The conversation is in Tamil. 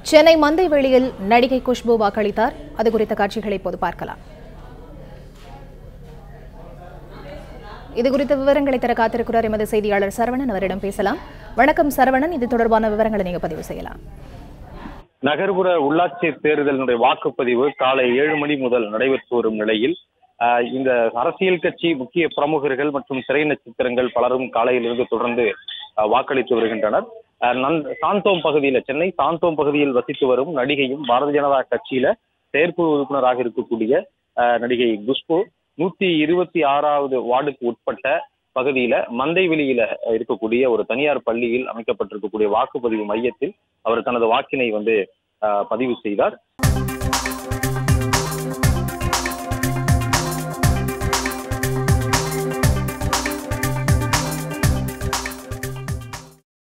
சென்னை மந்தைவெளியில் நடிகை குஷ்பு வாக்களித்தார் அது குறித்த காட்சிகளை இப்போது பார்க்கலாம் இது குறித்த விவரங்களை தர காத்திருக்கிறார் எமது செய்தியாளர் சரவணன் அவரிடம் பேசலாம் வணக்கம் சரவணன் இது தொடர்பான விவரங்களை நீங்க பதிவு செய்யலாம் நகர்ப்புற உள்ளாட்சி தேர்தலினுடைய வாக்குப்பதிவு காலை ஏழு மணி முதல் நடைபெற்று வரும் நிலையில் ஆஹ், இந்த அரசியல் கட்சி முக்கிய பிரமுகர்கள் மற்றும் திரை நட்சத்திரங்கள் பலரும் காலையிலிருந்து தொடர்ந்து ஆஹ், வாக்களித்து வருகின்றனர் ஆஹ், நன்- சாந்தோம் பகுதியில சென்னை சாந்தோம் பகுதியில் வசித்து வரும் நடிகையும் பாரதிய ஜனதா கட்சியில செயற்குழு உறுப்பினராக இருக்கக்கூடிய ஆஹ், நடிகை குஷ்பு நூத்தி இருபத்தி ஆறாவது வார்டுக்கு உட்பட்ட பகுதியில மந்தைவெளியில இருக்கக்கூடிய ஒரு தனியார் பள்ளியில் அமைக்கப்பட்டிருக்கக்கூடிய வாக்குப்பதிவு மையத்தில் அவர் தனது வாக்கினை வந்து ஆஹ், பதிவு செய்தார்